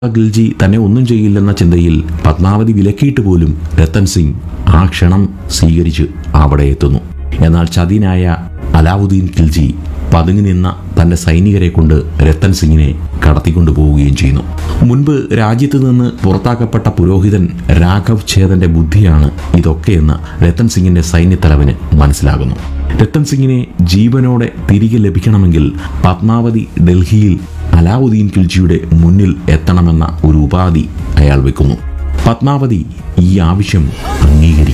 ഗിൽജി തന്നെ ഒന്നും ചെയ്യില്ലെന്ന ചിന്തയിൽ പത്മാവതി വിലക്കിയിട്ട് പോലും രത്തൻ സിംഗ് ആ ക്ഷണം സ്വീകരിച്ച് അവിടെ എത്തുന്നു എന്നാൽ ചതിനായ അലാവുദ്ദീൻ ഖിൽജി പതുങ്ങി നിന്ന തന്റെ സൈനികരെ കൊണ്ട് രത്തൻ സിംഗിനെ കടത്തിക്കൊണ്ടു പോവുകയും ചെയ്യുന്നു മുൻപ് രാജ്യത്ത് നിന്ന് പുറത്താക്കപ്പെട്ട പുരോഹിതൻ രാഘവ് ഛേദന്റെ ബുദ്ധിയാണ് ഇതൊക്കെയെന്ന് രത്തൻ സിംഗിന്റെ സൈന്യത്തലവന് മനസ്സിലാകുന്നു രത്തൻ സിംഗിനെ ജീവനോടെ തിരികെ ലഭിക്കണമെങ്കിൽ പത്മാവതി ഡൽഹിയിൽ അലാവുദ്ദീൻ ഖിൽജിയുടെ മുന്നിൽ എത്തണമെന്ന ഒരു ഉപാധി അയാൾ വെക്കുന്നു പത്മാവതി ഈ ആവശ്യം അംഗീകരിക്കും